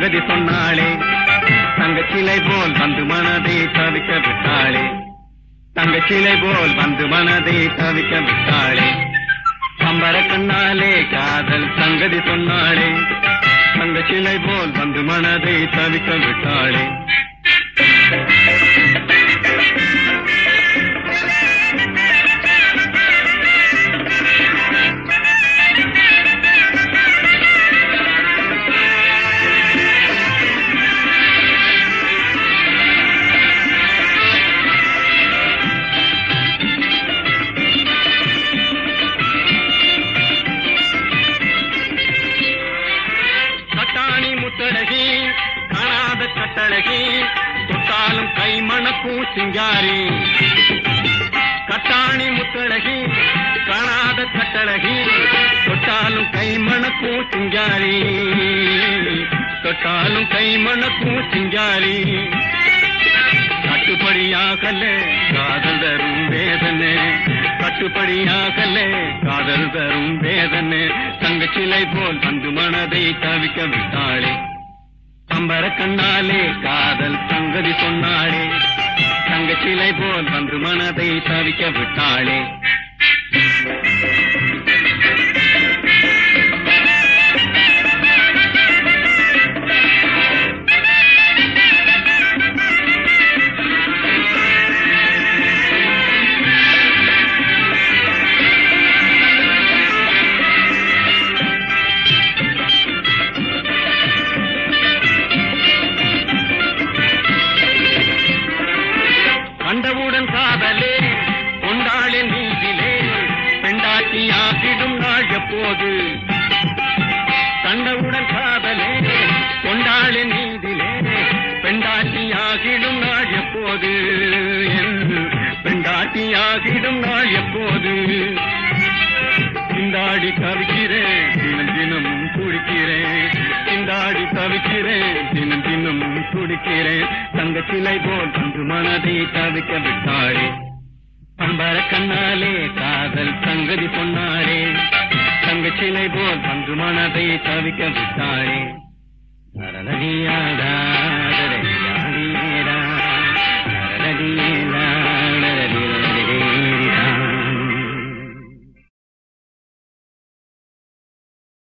சங்கதி சொன்னாளே தங்கச்சிலை போல் வந்து மனதை தவிக்க விட்டாளே தங்கச்சிலை போல் வந்து மனதை தவிக்க விட்டாளே பம்பர கண்ணாலே காதல் சங்கதி சொன்னாளே தங்கச்சிலை போல் வந்து மனதை தவிக்க விட்டாளே கட்டாணி முத்தழகி காணாத கட்டழகி தொட்டாலும் கை மணக்கும் சிங்காரி கட்டாணி முத்தழகி காணாத கட்டழகி தொட்டாலும் கை மணக்கும் சிங்காரி தொட்டாலும் கை மணக்கும் சிங்காரி கட்டுப்படியாகல காதல் தரும் வேதனை கட்டுப்படியாகல காதல் தரும் வேதனை தங்கச்சிலை போல் வந்து மனதை தவிக்க விட்டாளே பம்பர கண்ணாலே காதல் சங்கதி சொன்னாளே தங்கச்சிலை போல் வந்து மனதை தவிக்க விட்டாளே கண்டவுடன் காதலே கொண்டாளே நீதிலே பெண்டாட்டி ஆகிடும் நாள் எப்போது கண்டவுடன் காதலே கொண்டாளே நீதிலே பெண்டாட்டி ஆகிடும் நாள் எப்போது என்று பெண்டாட்டி ஆகிடும் நாள் எப்போது திண்டாடி தவிக்கிறேன் தினம் தினமும் குடிக்கிறேன் திண்டாடி தவிக்கிறேன் தினம் தினமும் குடிக்கிறேன் தங்க சிலை போல் வந்து மனதை தவிக்க விட்டாளே பம்பர கண்ணாலே காதல் சங்கதி சொன்னாரே தங்க சிலை போல் வந்து மனதை தவிக்க விட்டாளே நரநதிய